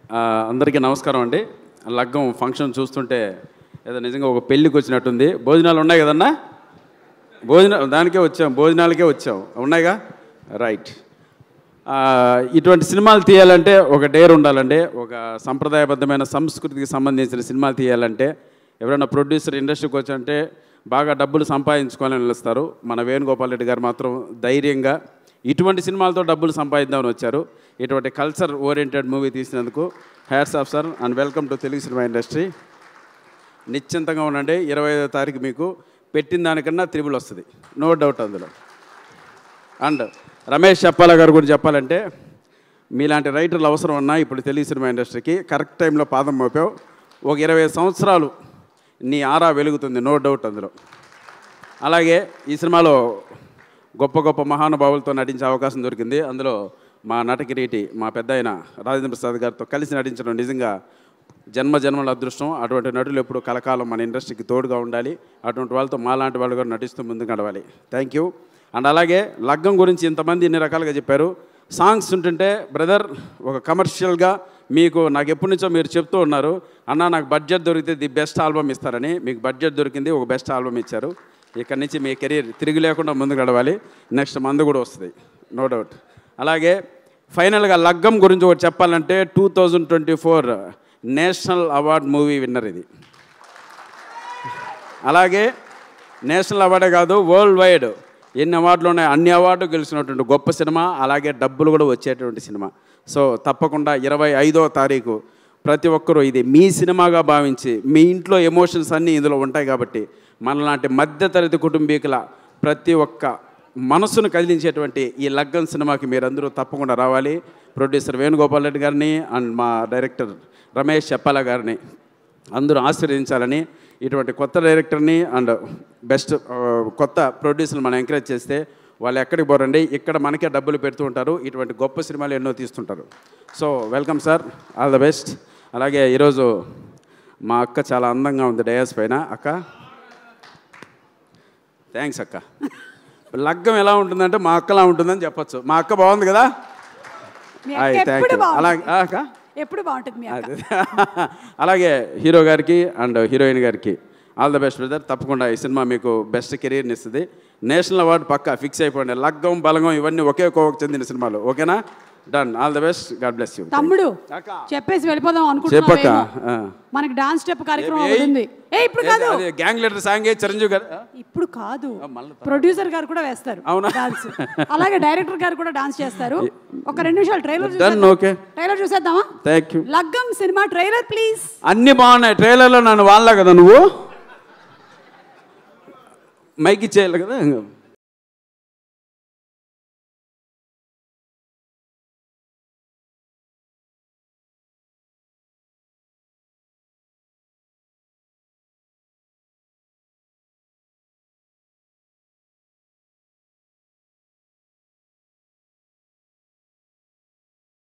ఆ, అందరికీ నమస్కారం అండి లగ్గం ఫంక్షన్ చూస్తుంటే ఏదో నిజంగా ఒక పెళ్ళికి వచ్చినట్టుంది భోజనాలు ఉన్నాయి కదన్నా భోజన దానికే వచ్చాం భోజనాలకే వచ్చాం ఉన్నాయిగా రైట్ ఆ, ఇటువంటి సినిమాలు తీయాలంటే ఒక డేర్ ఉండాలండి ఒక సంప్రదాయబద్ధమైన సంస్కృతికి సంబంధించిన సినిమాలు తీయాలంటే ఎవరైనా ప్రొడ్యూసర్ ఇండస్ట్రీకి వచ్చారంటే బాగా డబ్బులు సంపాదించుకోవాలని నిలుస్తారు మన వేణుగోపాల్ రెడ్డి గారు మాత్రం ధైర్యంగా ఇటువంటి సినిమాలతో డబ్బులు సంపాదిద్దామని వచ్చారు ఇటువంటి కల్చర్ ఓరియంటెడ్ మూవీ తీసినందుకు hats off sir and welcome to Telugu cinema industry నిశ్చింతంగా ఉండండి ఇరవై ఐదో తారీఖు మీకు పెట్టిన దానికన్నా త్రిబుల్ వస్తుంది నో డౌట్ అందులో అండ్ రమేష్ చెప్పాల గారు గురించి చెప్పాలంటే మీలాంటి రైటర్లు అవసరం ఉన్నా ఇప్పుడు తెలుగు సినిమా ఇండస్ట్రీకి కరెక్ట్ టైంలో పాదం మోపావు ఒక ఇరవై సంవత్సరాలు నీ ఆరా వెలుగుతుంది నో డౌట్ అందులో అలాగే ఈ సినిమాలో గొప్ప గొప్ప మహానుభావులతో నటించే అవకాశం దొరికింది అందులో మా నటకిరీటి మా పెద్ద ఆయన రాజేంద్ర ప్రసాద్ గారితో కలిసి నటించడం నిజంగా జన్మ జన్మల అదృష్టం అటువంటి నటులు ఎప్పుడు కలకాలం మన ఇండస్ట్రీకి తోడుగా ఉండాలి అటువంటి వాళ్ళతో మాలాంటి వాళ్ళు కూడా నటిస్తూ ముందుకు నడవాలి థ్యాంక్ యూ అండ్ అలాగే లగ్గం గురించి ఇంతమంది ఇన్ని రకాలుగా చెప్పారు సాంగ్స్ ఉంటుంటే బ్రదర్ ఒక కమర్షియల్గా మీకు నాకు ఎప్పటి నుంచో మీరు చెప్తూ ఉన్నారు అన్న నాకు బడ్జెట్ దొరికితే ది బెస్ట్ ఆల్బమ్ ఇస్తారని మీకు బడ్జెట్ దొరికింది ఒక బెస్ట్ ఆల్బమ్ ఇచ్చారు ఇక్కడ నుంచి మీ కెరీర్ తిరిగి లేకుండా ముందుకు నడవాలి నెక్స్ట్ మందు కూడా వస్తుంది నో డౌట్ అలాగే ఫైనల్గా లగ్గం గురించి ఒకటి చెప్పాలంటే two thousand twenty four national award movie winner ఇది అలాగే నేషనల్ అవార్డే కాదు వరల్డ్ వైడ్ ఎన్ని అవార్డులు ఉన్నాయి అన్ని అవార్డు గెలిచినటువంటి గొప్ప సినిమా అలాగే డబ్బులు కూడా వచ్చేటువంటి సినిమా సో తప్పకుండా ఇరవై ఐదో తారీఖు ప్రతి ఒక్కరూ ఇది మీ సినిమాగా భావించి మీ ఇంట్లో ఎమోషన్స్ అన్నీ ఇందులో ఉంటాయి కాబట్టి మనలాంటి మధ్యతరగతి కుటుంబీకుల ప్రతి ఒక్క మనసును కదిలించేటువంటి ఈ లగ్గం సినిమాకి మీరందరూ తప్పకుండా రావాలి ప్రొడ్యూసర్ వేణుగోపాల్ రెడ్డి గారిని అండ్ మా డైరెక్టర్ రమేష్ చెప్పాల గారిని అందరూ ఆశీర్వదించాలని ఇటువంటి కొత్త డైరెక్టర్ని అండ్ బెస్ట్ ఆ, కొత్త ప్రొడ్యూసర్ని మనం ఎంకరేజ్ చేస్తే వాళ్ళు ఎక్కడికి పోరండి ఇక్కడ మనకే డబ్బులు పెడుతూ ఉంటారు ఇటువంటి గొప్ప సినిమాలు ఎన్నో తీస్తుంటారు so welcome sir all the best అలాగే ఈరోజు మా అక్క చాలా అందంగా ఉంది డయాస్ పైన అక్క థ్యాంక్స్ అక్క లగ్గం ఎలా ఉంటుందంటే మా అక్కలా ఉంటుందని చెప్పొచ్చు మా అక్క బాగుంది కదా మీ ఆయ్, అక్క థ్యాంక్ ఎప్పుడు యూ బాగుంటుంది. అలాగే ఆ, అక్క ఎప్పుడు బాగుంటుంది మీ అక్క అదే. అలాగే హీరో గారికి అండ్ హీరోయిన్ గారికి ఆల్ ద బెస్ట్ బ్రదర్ తప్పకుండా ఈ సినిమా మీకు బెస్ట్ కెరీర్ని ఇస్తుంది నేషనల్ అవార్డు పక్కా ఫిక్స్ అయిపోయింది లగ్గం బలగం ఇవన్నీ ఒకే కోవకు చెందిన సినిమాలు ఓకేనా done all the best God bless you తమ్ముడు అక్క. చెప్పేసి వెళ్ళిపోదాం చెప్పక్క అనుకుంటున్నావేమో. ఆ. మనకి డాన్స్ స్టెప్ కార్యక్రమం ఏయ్. ఒకటి ఉంది ఏ ఇప్పుడు కాదు అదే గ్యాంగ్ లీడర్ సాంగ్ చిరంజీవి గారు ఆ? ఇప్పుడు కాదు మళ్ళీ ప్రొడ్యూసర్ గారు కూడా వేస్తారు అవునా? డాన్స్ అలాగే డైరెక్టర్ గారు కూడా డాన్స్ చేస్తారు ఒక రెండు నిమిషాలు ట్రైలర్ డన్ ఓకే ట్రైలర్ చూసేద్దామా thank you Laggam cinema trailer please అన్నీ బాగున్నాయి ట్రైలర్లో నన్ను వాళ్ళ కదా నువ్వు మైక్ ఇచ్చేయాలి కదా